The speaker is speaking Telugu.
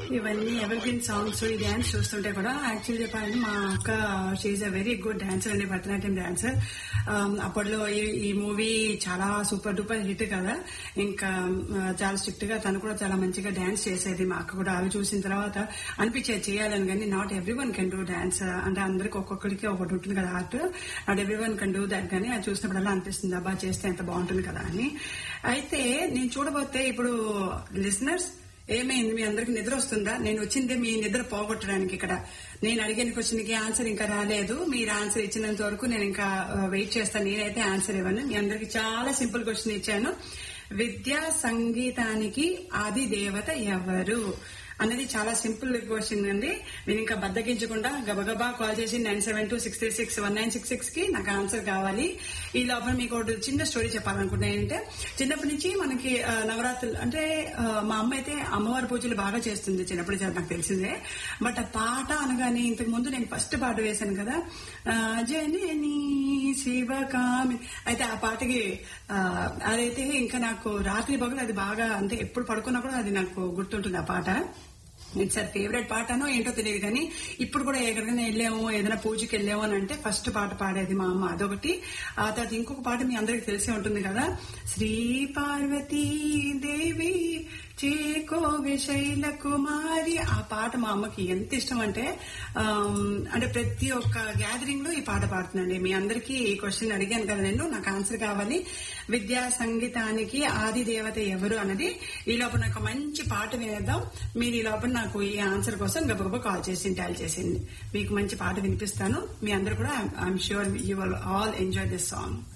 ఇవన్నీ ఎవరిగ్రీన్ సాంగ్స్ ఈ డాన్స్ చూస్తుంటే కూడా యాక్చువల్ చెప్పాలంటే మా అక్క she a very good dancer అండి భరతనాట్యం డాన్సర్ అప్పట్లో ఈ- ఈ మూవీ చాలా సూపర్ డూపర్ హిట్ కదా ఇంకా ఆ, చాలా స్ట్రిక్ట్ గా తను కూడా చాలా మంచిగా డాన్స్ చేసేది మా అక్క కూడా అవి చూసిన తర్వాత అనిపించేది చేయాలని కానీ not everyone can do dance అంటే అందరికి ఒక్కొక్కరికి ఒకటి ఉంటుంది కదా art not everyone can do that కానీ అది చూసినప్పుడల్లా అనిపిస్తుంది అబ్బా చేస్తే ఎంత బాగుంటుంది కదా అని అయితే నేను చూడబోతే ఇప్పుడు లిసనర్స్ ఏమైంది మీ అందరికి నిద్ర వస్తుందా నేను వచ్చిందే మీ నిద్ర పోగొట్టడానికి ఇక్కడ నేను అడిగిన క్వశ్చన్ కి ఆన్సర్ ఇంకా రాలేదు మీరు ఆన్సర్ ఇచ్చినంత వరకు నేను ఇంకా వెయిట్ చేస్తాను నేనైతే ఆన్సర్ ఇవ్వను మీ అందరికి చాలా సింపుల్ క్వశ్చన్ ఇచ్చాను విద్యా సంగీతానికి ఆది దేవత ఎవరు అనేది చాలా సింపుల్ క్వశ్చన్ అండి నేను ఇంకా బద్దగించకుండా గబగబా కాల్ చేసి nine seven two six three six one nine six six కి నాకు ఆన్సర్ కావాలి ఈ లోపల మీకు ఒకటి చిన్న స్టోరీ చెప్పాలనుకుంటున్నా ఏంటంటే చిన్నప్పటి నుంచి మనకి ఆ, నవరాత్రులు అంటే ఆ, మా అమ్మ అయితే అమ్మవారి పూజలు బాగా చేస్తుంది చిన్నప్పటి నుంచి అది నాకు తెలిసిందే బట్ ఆ పాట అనగానే ఇంతకు ముందు నేను ఫస్ట్ పాట వేశాను కదా ఆ, జనని శివకామి అయితే ఆ పాటకి ఆ, అదైతే ఇంకా నాకు రాత్రి పగలు అది బాగా అంటే ఎప్పుడు పడుకున్నా కూడా అది నాకు గుర్తుంటుంది ఆ పాట ఇట్స్ సార్ ఫేవరెట్ పాటనో ఏంటో తెలియదు కానీ ఇప్పుడు కూడా ఎక్కడికైనా వెళ్ళాము ఏదైనా పూజకి వెళ్ళాము అని అంటే ఫస్ట్ పాట పాడేది మా అమ్మ అదొకటి ఆ తర్వాత ఇంకొక పాట మీ అందరికి తెలిసే ఉంటుంది కదా శ్రీ పార్వతీ దేవి చేకో విశైల కుమారి ఆ పాట మా అమ్మకి ఎంత ఇష్టం అంటే ఆమ్, అంటే ప్రతి ఒక్క గ్యాదరింగ్ లో ఈ పాట పాడుతుందండి మీ అందరికీ ఈ క్వశ్చన్ అడిగాను కదా నేను నాకు ఆన్సర్ కావాలి విద్యా సంగీతానికి ఆది దేవత ఎవరు అన్నది ఈ లోపల నాకు మంచి పాట వినేద్దాం మీరు ఈ లోపల నాకు ఈ ఆన్సర్ కోసం గబగబా కాల్ చేసి డైల్ చేసింది మీకు మంచి పాట వినిపిస్తాను మీ అందరు కూడా I'm sure you will all enjoy this song